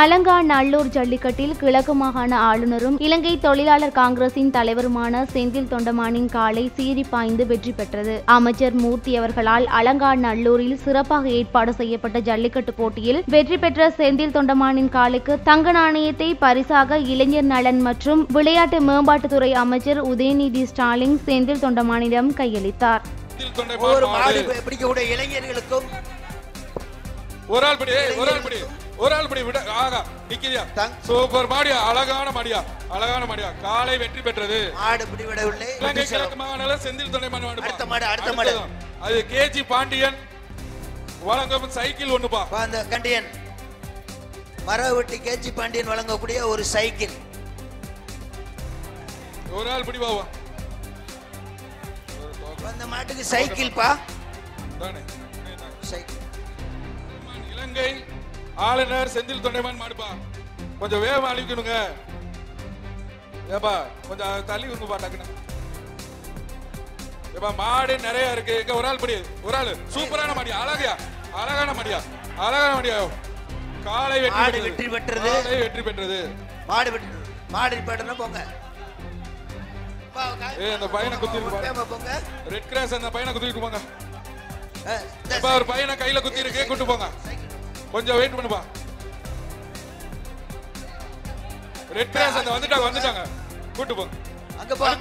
அலங்கா நல்லூர் ஜல்லிக்கட்டில் கிழக்கு மாகாண ஆளுநரும் இலங்கை தொழிலாளர் காங்கிரசின் தலைவருமான செந்தில் தொண்டமானின் காலை சீறி பாய்ந்து வெற்றி பெற்றது அமைச்சர் மூர்த்தி அவர்களால் அலங்கா நல்லூரில் சிறப்பாக ஏற்பாடு செய்யப்பட்ட ஜல்லிக்கட்டு போட்டியில் வெற்றி பெற்ற செந்தில் தொண்டமானின் காலுக்கு தங்க நாணயத்தை பரிசாக இளைஞர் நலன் மற்றும் விளையாட்டு மேம்பாட்டுத்துறை அமைச்சர் உதயநிதி ஸ்டாலின் செந்தில் தொண்டமானிடம் கையளித்தார் செந்தில் தொண்டை ஒவ்வொரு மாடு மாடு பி- பிடிக்கக்கூடிய இளைஞர்களுக்கும் ஒரு ஆள் பிடி ஏய், ஒரு ஆள் பிடி ஒரு ஆள் பிடி விட ஆகா நிக்கிறியா தங்- சூப்பர் மாடியா அழகான மாடியா அழகான மாடியா காலை வெற்றி பெற்றது மாடு பிடிவிடவில்லை இலங்கை கிழக்கு மாகாண செந்தில் தொண்டை மாடு அடுத்த மாடு, அடுத்த மாடு. அது கேஜி பாண்டியன் வழங்கும் சைக்கிள் ஒண்ணுப்பா அப்ப அந்த கண்டியன் மரவெட்டி கேச்சி பாண்டியன் வழங்கக்கூடிய ஒரு சைக்கிள் ஒரு ஆள் பிடி பாவா அப்ப அந்த மாட்டுக்கு சைக்கிள் பா தானே சைக்கிள் இலங்கை ஆளுநர் செந்தில் தொண்டைமான் மாடுப்பா கொஞ்சம் வேகமா அழிக்கணுங்க ஏப்பா கொஞ்சம் தள்ளி விடுங்கப்பா டக்குன்னு ஏப்பா மாடு நிறைய இருக்கு இங்க ஒரு ஆள் படி ஒரு ஆள் சூப்பரான மாடியா அழகையா அழகான மாடியா அழகான மாடியா காலை மாடு வெற்றி வெற்றி பெற்றது பெற்றது. காலை வெற்றி பெற்றது மாடு வெட்டி மாடு நிப்பாட்டுனா போங்க பா, கா- ஏய், அந்த பையனை குத்திருக்கு பாரு. வேகமா போங்க ரெட் கிராஸ் அந்த பையனை குத்திட்டு போங்க அஹ், இந்த ஏப்பா ஒரு பையனை கையில குத்தி இருக்கு கூட்டு போங்க கொஞ்சம் வெயிட் பண்ணுப்பா ரெட் கிராஸ் அந்த வந்துட்டாங்க வந்துட்டாங்க கூட்டு போங்க அங்க போ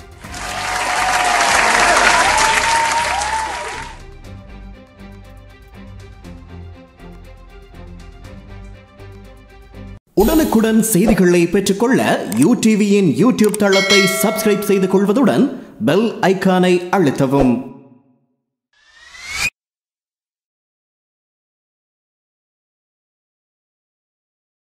உடனுக்குடன் செய்திகளை பெற்றுக்கொள்ள யூ டிவியின் யூடியூப் தளத்தை சப்ஸ்கிரைப் செய்து கொள்வதுடன் பெல் ஐகானை அழுத்தவும்